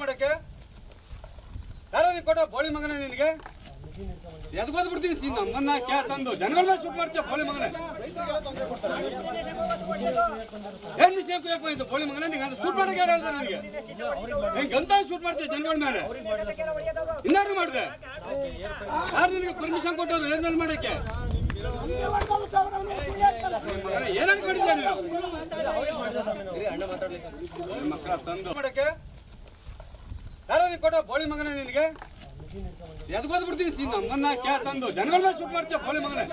ಮಾಡಕ್ಕೆ ಯಾರೋ ನೀನ್ ಕೊಟ್ಟ ಬೋಳಿ ಮಗನೇ ನಿನಗೆ ಎದ್ಗೋದ್ ಬಿಡ್ತೀನಿ ಸೀನ್ ನಮ್ಮನ್ನ ಕ್ಯಾ ತಂದು ಜನಗಳ ಮೇಲೆ ಶೂಟ್ ಮಾಡ್ತೀಯ ಬೋಳಿ ಮಗನೇ ಏನ್ ವಿಷಯಕ್ಕೂ ಯಾಕೆ ಇದು ಬೋಳಿ ಮಗನೇ ನಿಂಗೆ ಅದು ಶೂಟ್ ಮಾಡಕ್ಕೆ ಯಾರು ಹೇಳ್ತಾರೆ ನನಗೆ ಹೆಂಗೆ ಅಂತ ಶೂಟ್ ಮಾಡ್ತೀಯ ಜನಗಳ ಮೇಲೆ ಇನ್ನಾರು ಮಾಡಿದೆ ಯಾರು ನಿನಗೆ ಪರ್ಮಿಷನ್ ಕೊಟ್ಟವ್ರು ಏನ್ ಮೇಲೆ ಮಾಡಕ್ಕೆ ಮಗನೇ, ಏನ್ ಅನ್ಕೊಂಡಿದ್ಯಾ ನೀನು ನಿನ್ ಮಕ್ಕಳ ತಂದು ಮಾಡಕ್ಕೆ ಯಾರೋ ನೀನ್ ಕೊಟ್ಟ ಬೋಳಿ ಮಗನೇ ನಿನಗೆ ಎದ್ಗೋದ್ ಬಿಡ್ತೀನಿ ಸೀನ್ ನಮ್ಮನ್ನ ಕ್ಯಾ ತಂದು ಜನಗಳ ಮೇಲೆ ಶೂಟ್ ಮಾಡ್ತೀಯ ಬೋಳಿ ಮಗನೇ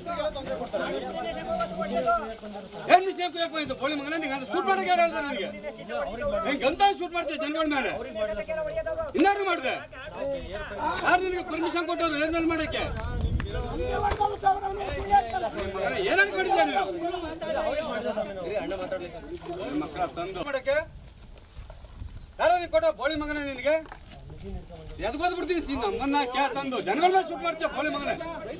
ಏನ್ ವಿಷಯಕ್ಕೂ ಯಾಕೆ ಇದು ಬೋಳಿ ಮಗನೇ ನಿಂಗೆ ಅದು ಶೂಟ್ ಮಾಡಕ್ಕೆ ಯಾರು ಹೇಳ್ತಾರೆ ನನಗೆ ಹೆಂಗೆ ಅಂತ ಶೂಟ್ ಮಾಡ್ತೀಯ ಜನಗಳ ಮೇಲೆ ಇನ್ನಾರು ಮಾಡಿದೆ ಯಾರು ನಿನಗೆ ಪರ್ಮಿಷನ್ ಕೊಟ್ಟವ್ರು ಏನ್ ಮೇಲೆ ಮಾಡಕ್ಕೆ ಮಗನೇ, ಏನ್ ಅನ್ಕೊಂಡಿದ್ಯಾ ನೀನು ನಿನ್ ಮಕ್ಕಳ ತಂದು ಮಾಡಕ್ಕೆ ಯಾರೋ ನೀನ್ ಕೊಟ್ಟ ಬೋಳಿ ಮಗನೇ ನಿನಗೆ ಎದ್ಗೋದ್ ಬಿಡ್ತೀನಿ ಸೀನ್ ನಮ್ಮನ್ನ ಕ್ಯಾ ತಂದು ಜನಗಳ ಮೇಲೆ ಶೂಟ್ ಮಾಡ್ತೀಯ ಬೋಳಿ ಮಗನೇ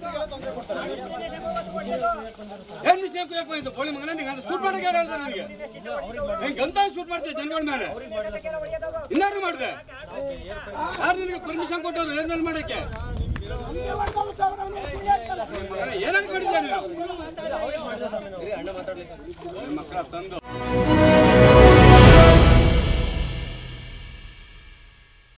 ಏನ್ ವಿಷಯಕ್ಕೂ ಯಾಕೆ ಇದು ಬೋಳಿ ಮಗನೇ ನಿಂಗೆ ಅದು ಶೂಟ್ ಮಾಡಕ್ಕೆ ಯಾರು ಹೇಳ್ತಾರೆ ನನಗೆ ಹೆಂಗೆ ಅಂತ ಶೂಟ್ ಮಾಡ್ತೀಯ ಜನಗಳ ಮೇಲೆ ಇನ್ನಾರು ಮಾಡಿದೆ ಯಾರು ನಿನಗೆ ಪರ್ಮಿಷನ್ ಕೊಟ್ಟವ್ರು ಏನ್ ಮೇಲೆ ಮಾಡಕ್ಕೆ ಮಗನೇ, ಏನ್ ಅನ್ಕೊಂಡಿದ್ಯಾ ನೀನು ನಿನ್ ಮಕ್ಕಳ ತಂದು